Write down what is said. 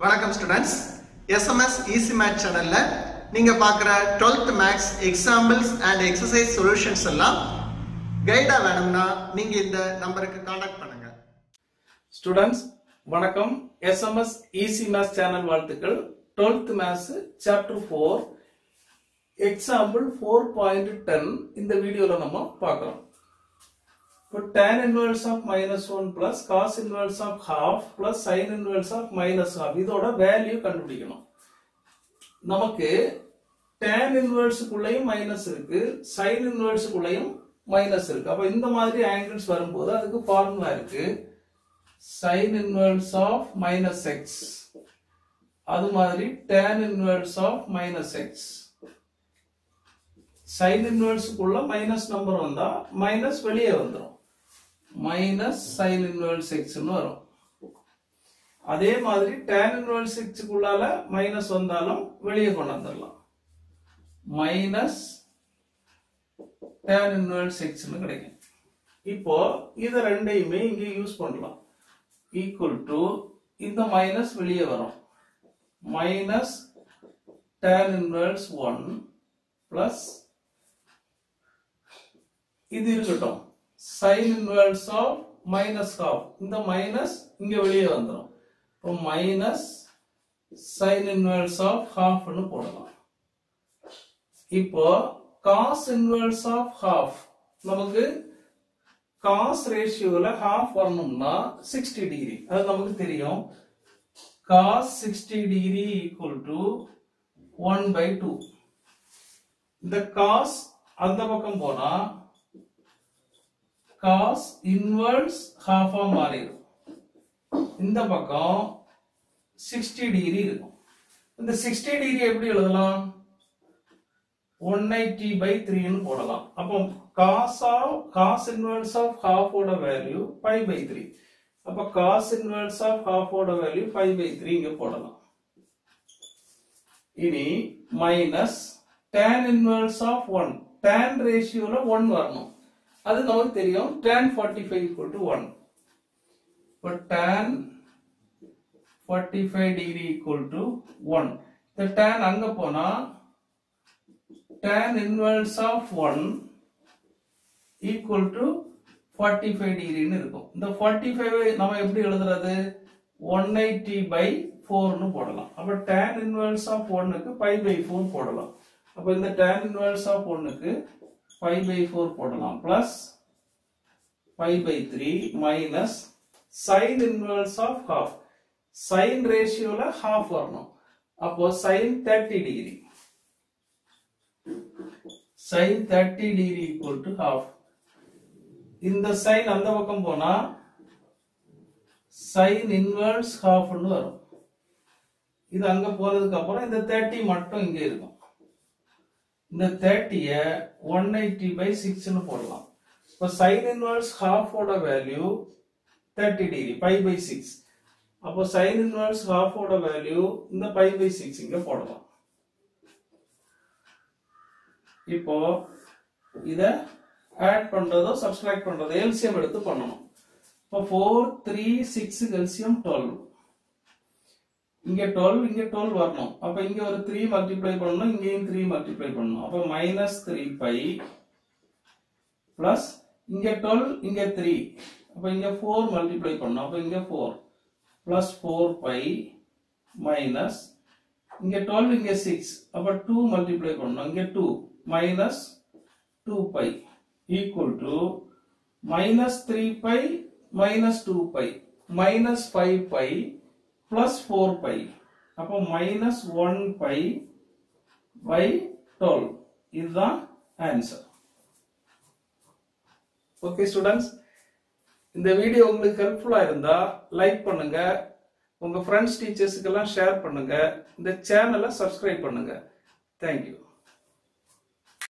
வணக்கம் students SMS easy math சேனல்ல நீங்க பார்க்குற 12th maths examples and exercise solutions எல்லாம் கைடா வேணும்னா நீங்க இந்த நம்பருக்கு காண்டாக்ட் பண்ணுங்க ஸ்டூடெண்ட்ஸ் வணக்கம் எஸ்எம்எஸ் ஈஸி மேத்ஸ் சேனல் வாழ்த்துக்கள் 12th maths chapter four example four point ten இந்த வீடியோல நம்ம பார்க்குறோம் இப்போ tan inverse of minus one plus cos inverse of half plus sine inverse of minus half இதோட வேல்யூ கண்டுபிடிக்கணும் நமக்கு tan இன்வெர்ஸுக்குள்ளேயும் மைனஸ் இருக்கு சைன் இன்வெர்ஸுக்குள்ளேயும் மைனஸ் இருக்கு அப்ப இந்த மாதிரி ஆங்கிள்ஸ் வரும்போது அதுக்கு ஃபார்முலா இருக்கு sin inverse of minus x அது மாதிரி tan inverse of minus x sine இன்வெர்ஸுக்குள்ள மைனஸ் நம்பர் வந்தா மைனஸ் வெளியே வந்துடும் மைனஸ் சைன் இன்வெர்ஸ் எக்ஸ்னு வரும் அதே மாதிரி tan இன்வெர்ஸ் எக்ஸுக்குள்ளால மைனஸ் வந்தாலும் வெளியே கொண்டு வந்துடலாம் மைனஸ் tan இன்வெர்ஸ் எக்ஸ்னு கிடைக்கும் இப்போ இத ரெண்டையுமே இங்க யூஸ் பண்ணலாம் ஈக்குவல் டு இந்த மைனஸ் வெளியே வரும் minus tan inverse one plus இது இருக்கட்டும் sin inverse of minus half இந்த மைனஸ் இங்க வெளியே வந்துடும் இப்போ மைனஸ் sin இன்வெர்ஸ் ஆஃப் ஹாஃப்னு போடலாம் இப்போ காஸ் இன்வெர்ஸ் ஆஃப் ஹாஃப் நமக்கு காஸ் ரேஷியோல ஹாஃப் வரணும்னா சிக்ஸ்டி டிகிரி அது நமக்கு தெரியும் cos sixty degree equal to one by two இந்த காஸ் அந்த பக்கம் போனா காஸ் இன்வெர்ஸ் ஹாஃபா மாறிடும் இந்த பக்கம் சிக்ஸ்டி டிகிரி இருக்கும் இந்த சிக்ஸ்டி டிகிரி எப்படி எழுதலாம் ஒன் எயிட்டி பை த்ரீன்னு போடலாம் அப்போ cos of cos inverse of half ஓட வேல்யூ ஃபைவ் பை த்ரீ அப்ப காஸ் இன்வெர்ஸ் ஆஃப் ஹாஃப் ஓட வேல்யூ ஃபைவ் பை த்ரீ இங்க போடலாம் இனி minus tan inverse of one tan ரேஷியோல ஒன் வரணும் அது நமக்கு தெரியும் tan forty five equal to one இப்போ tan forty five degree equal to one இந்த tan அங்க போனா tan inverse of one equal to forty five டிகிரின்னு இருக்கும் இந்த ஃபார்ட்டி ஃபைவ் நம்ம எப்படி எழுதுறது ஒன் எயிட்டி பை ஃபோர்னு போடலாம் அப்ப tan இன்வெர்ஸ் ஆஃப் ஒன்னுக்கு பை பை ஃபோர் போடலாம் அப்ப இந்த tan இன்வெர்ஸ் ஆஃப் ஒன்னுக்கு பை பை ஃபோர் போடலாம் plus pi by three minus sine inverse of half sine ரேஷியோல ஹாஃப் வரணும் அப்போ sine thirty degree sine thirty degree equal to half இந்த சைன் அந்த பக்கம் போனா சைன் இன்வெர்ஸ் ஹாஃப்னு வரும் இது அங்க போறதுக்கு அப்புறம் இந்த தேர்ட்டி மட்டும் இங்க இருக்கும் இந்த தேர்ட்டிய ஒன் எயிட்டி பை சிக்ஸ்னு போடலாம் இப்போ சைன் இன்வெர்ஸ் ஹாஃபோட value thirty degree pi by six அப்போ சைன் இன்வெர்ஸ் ஹாஃபோட வேல்யூ இந்த பை பை சிக்ஸ் இங்க போடலாம் இப்போ இத ஆட் பண்றதோ சப்ஸ்ட்ராக்ட் பண்றதோ எல்சிஎம் எடுத்து பண்ணணும் இப்போ four three six LCM twelve இங்க டுவெல் இங்க டுவெல் வரணும் அப்ப இங்க ஒரு த்ரீ மல்டிப்ளை பண்ணணும் இங்கேயும் த்ரீ மல்டிப்ளை பண்ணணும் அப்ப மைனஸ் த்ரீ பை பிளஸ் இங்க டுவெல் இங்க த்ரீ அப்ப இங்க ஃபோர் மல்டிப்ளை பண்ணணும் அப்ப இங்க four plus four pi minus இங்க டுவெல் இங்க சிக்ஸ் அப்ப டூ மல்டிப்ளை பண்ணணும் இங்க two minus two pi equal to minus three pi minus two pi minus five pi plus four pi அப்போ minus one pi by twelve இதுதான் answer okay students இந்த video உங்களுக்கு ஹெல்ப்ஃபுல்லா இருந்தா லைக் பண்ணுங்க உங்க ஃப்ரெண்ட்ஸ் டீச்சர்ஸுக்கெல்லாம் ஷேர் பண்ணுங்க இந்த சேனலை சப்ஸ்கிரைப் பண்ணுங்க தேங்க்யூ